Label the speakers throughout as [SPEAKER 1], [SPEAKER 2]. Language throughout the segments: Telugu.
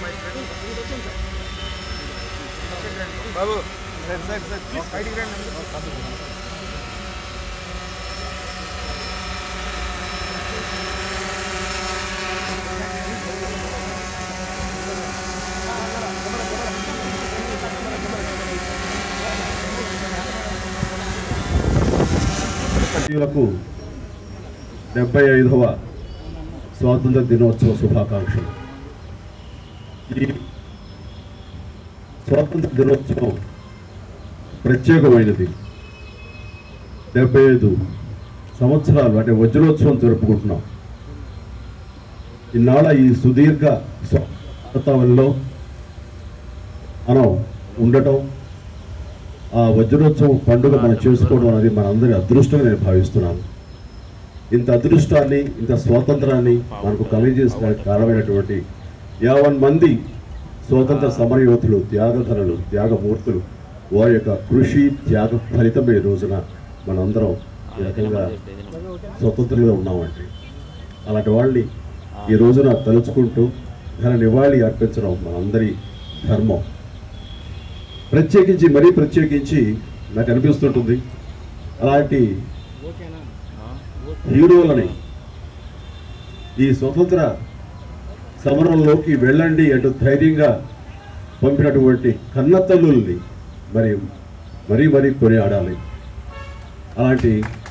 [SPEAKER 1] బాబు సైడ్ సైడ్ సైడ్ బయటికి రండి
[SPEAKER 2] భారతీయులకు డెబ్బై ఐదవ స్వాతంత్ర దినోత్సవ శుభాకాంక్షలు ఈ స్వాతంత్ర దినోత్సవం ప్రత్యేకమైనది డెబ్బై ఐదు సంవత్సరాలు అంటే వజ్రోత్సవం జరుపుకుంటున్నాం ఇన్నాళ్ళ ఈ సుదీర్ఘ స్వాతంత్రంలో మనం ఉండటం ఆ వజ్రోత్సవం పండుగ మనం చేసుకోవడం అనేది మనందరి అదృష్టంగా నేను భావిస్తున్నాను ఇంత అదృష్టాన్ని ఇంత స్వాతంత్రాన్ని మనకు కలిగజేసిన కారణమైనటువంటి యావన్ మంది స్వాతంత్ర సమరయోధులు త్యాగధనులు త్యాగమూర్తులు వారి యొక్క కృషి త్యాగ ఫలితమే ఈ రోజున మనందరం ఈ రకంగా స్వతంత్రంగా ఉన్నామండి అలాంటి వాళ్ళని ఈ రోజున తలుచుకుంటూ ఘన నివాళి అర్పించడం మనందరి ధర్మం ప్రత్యేకించి మరీ ప్రత్యేకించి నాకు అనిపిస్తుంటుంది అలాంటి హీరోలని ఈ స్వతంత్ర సమరంలోకి వెళ్ళండి అంటూ ధైర్యంగా పంపినటువంటి కన్నతల్లుల్ని మరి మరీ మరీ కొనియాడాలి అలాంటి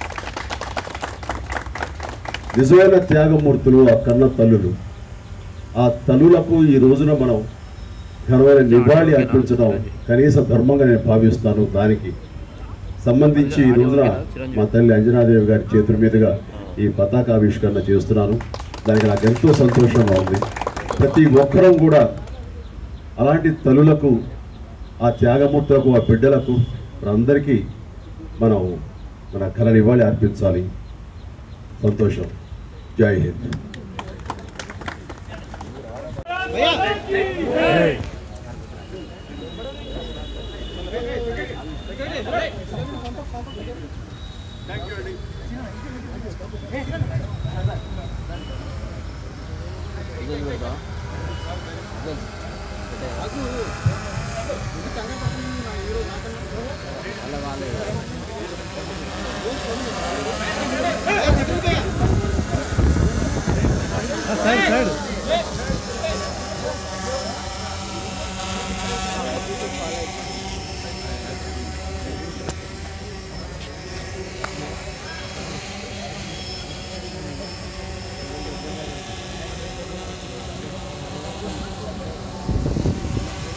[SPEAKER 2] నిజమైన త్యాగమూర్తులు ఆ కన్న తల్లులు ఆ తల్లులకు ఈ రోజున మనం ఘనమైన నివాళి అర్పించడం కనీస ధర్మంగా నేను భావిస్తాను దానికి సంబంధించి ఈ రోజున మా తల్లి అంజనాదేవి గారి చేతుల మీదుగా ఈ పతాకావిష్కరణ చేస్తున్నాను దానికి నాకు ఎంతో సంతోషంగా ఉంది ప్రతి ఒక్కరం కూడా అలాంటి తల్లులకు ఆ త్యాగమూర్తులకు ఆ బిడ్డలకు అందరికీ మనం మన ఘన నివాళి అర్పించాలి సంతోషం జై హింద్
[SPEAKER 1] సైడ్ సైడ్